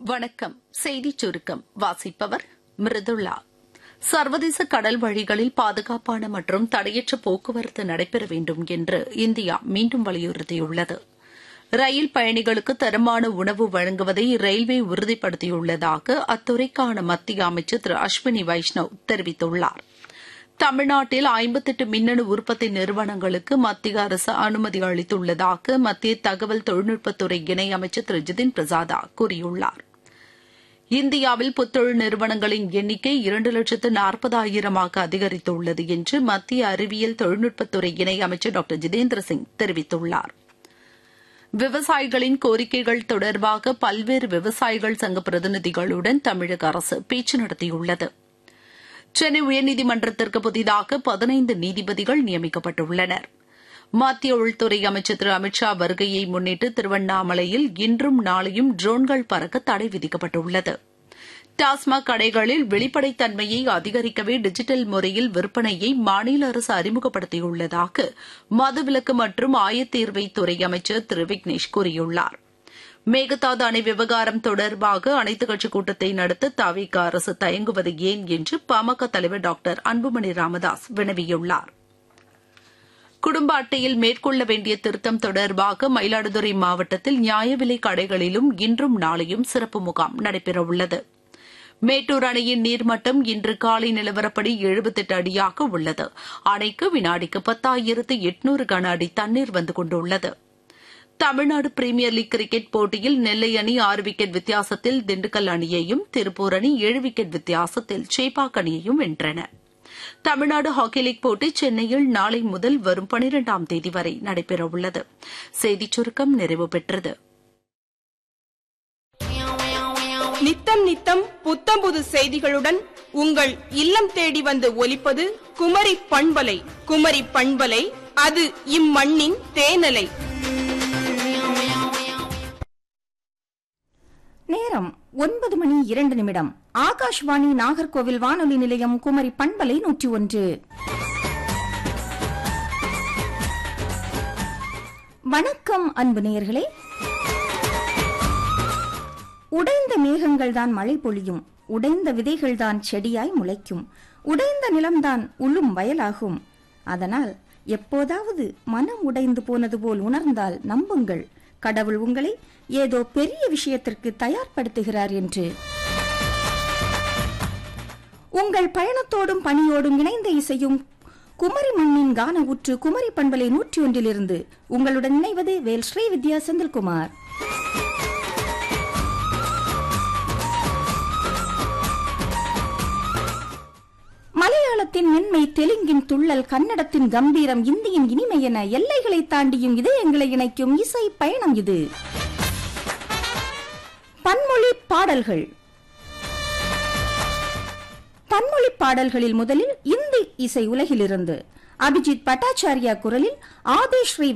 வணக்கம் செய்திச் சுருக்கம் வாசிப்பவர் மிருதுளா சர்வதேச கடல் வழிகளில் பாதுகாப்பான மற்றும் தடையற்ற போக்குவரத்து நடைபெற வேண்டும் என்று இந்தியா மீண்டும் வலியுறுத்தியுள்ளது ரயில் பயணிகளுக்கு தரமான உணவு வழங்குவதை ரயில்வே உறுதிப்படுத்தியுள்ளதாக அத்துறைக்கான மத்திய அமைச்சர் திரு அஸ்வினி வைஷ்ணவ் தெரிவித்துள்ளார் தமிழ்நாட்டில் ஐம்பத்தெட்டு மின்னணு உற்பத்தி நிறுவனங்களுக்கு மத்திய அரசு அனுமதி அளித்துள்ளதாக மத்திய தகவல் தொழில்நுட்பத்துறை இணையமைச்சர் திரு ஜிதின் பிரசாதா கூறியுள்ளார் இந்தியாவில் புத்தொழில் நிறுவனங்களின் எண்ணிக்கை இரண்டு லட்சத்து நாற்பதாயிரமாக அதிகரித்துள்ளது என்று மத்திய அறிவியல் தொழில்நுட்பத்துறை இணையமைச்சர் டாக்டர் ஜிதேந்திர சிங் தெரிவித்துள்ளார் விவசாயிகளின் கோரிக்கைகள் தொடர்பாக பல்வேறு விவசாயிகள் சங்க பிரதிநிதிகளுடன் தமிழக அரசு பேச்சு நடத்தியுள்ளது சென்னை உயர்நீதிமன்றத்திற்கு புதிதாக பதினைந்து நீதிபதிகள் நியமிக்கப்பட்டுள்ளனர் மத்திய உள்துறை அமைச்சர் திரு அமித் ஷா வருகையை முன்னிட்டு திருவண்ணாமலையில் இன்றும் நாளையும் ட்ரோன்கள் பறக்க தடை விதிக்கப்பட்டுள்ளது டாஸ்மாக் கடைகளில் வெளிப்படைத்தன்மையை அதிகரிக்கவே டிஜிட்டல் முறையில் விற்பனையை மாநில அரசு அறிமுகப்படுத்தியுள்ளதாக மதுவிலக்கு மற்றும் ஆயத்தீர்வைத்துறை அமைச்சர் திரு விக்னேஷ் கூறியுள்ளார் மேகதாது அணை விவகாரம் தொடர்பாக அனைத்துக் கட்சிக் கூட்டத்தை நடத்த தவிக அரசு தயங்குவது ஏன் என்று பாமக தலைவர் டாக்டர் அன்புமணி ராமதாஸ் வினவியுள்ளார் குடும்ப அட்டையில் மேற்கொள்ள வேண்டிய திருத்தம் தொடர்பாக மயிலாடுதுறை மாவட்டத்தில் நியாய விலை கடைகளிலும் இன்றும் நாளையும் சிறப்பு முகாம் நடைபெறவுள்ளது மேட்டூர் அணையின் நீர்மட்டம் இன்று காலை நிலவரப்படி எழுபத்தெட்டு அடியாக உள்ளது அணைக்கு வினாடிக்கு பத்தாயிரத்து எட்நூறு கன அடி தண்ணீர் வந்து கொண்டுள்ளது தமிழ்நாடு பிரீமியர் லீக் கிரிக்கெட் போட்டியில் நெல்லை அணி ஆறு விக்கெட் வித்தியாசத்தில் திண்டுக்கல் அணியையும் திருப்பூர் அணி ஏழு விக்கெட் வித்தியாசத்தில் சேப்பாக் அணியையும் வென்றன தமிழ்நாடு ஹாக்கி லீக் போட்டி சென்னையில் நாளை முதல் வரும் பனிரெண்டாம் தேதி வரை நடைபெறவுள்ளது செய்திச் சுருக்கம் நிறைவு பெற்றது நித்தம் நித்தம் புத்தம் புது செய்திகளுடன் உங்கள் இல்லம் தேடி வந்து ஒலிப்பது குமரி பண்பலை குமரி பண்பலை அது இம்மண்ணின் தேனலை நேரம் ஒன்பது மணி இரண்டு நிமிடம் ஆகாஷ்வாணி நாகர்கோவில் வானொலி நிலையம் குமரி பண்பலை நூற்றி ஒன்று வணக்கம் அன்பு நேயர்களே உடைந்த மேகங்கள் தான் மழை பொழியும் உடைந்த விதைகள் தான் செடியாய் முளைக்கும் உடைந்த நிலம்தான் உளும் வயலாகும் அதனால் எப்போதாவது மனம் உடைந்து போனது போல் உணர்ந்தால் நம்புங்கள் கடவுள் உங்களை ஏதோ பெரிய விஷயத்திற்கு தயார்படுத்துகிறார் என்று உங்கள் பயணத்தோடும் பணியோடும் இணைந்த இசையும் குமரி மண்ணின் கான ஊற்று குமரி பண்பலை நூற்றி ஒன்றிலிருந்து உங்களுடன் இணைவது வேல் ஸ்ரீ வித்யா செந்தில்குமார் மலையாளத்தின் மென்மை தெலுங்கின் துள்ளல் கன்னடத்தின் கம்பீரம் இந்தியின் இனிமை என எல்லைகளை தாண்டியும் இதயங்களை இணைக்கும் இசை பயணம் இது பன்மொழி பாடல்கள் பன்மொழி பாடல்களில் முதலில் இந்தி இசை உலகிலிருந்து அபிஜித் பட்டாச்சாரியா குரலில் ஆதிஸ்ரீ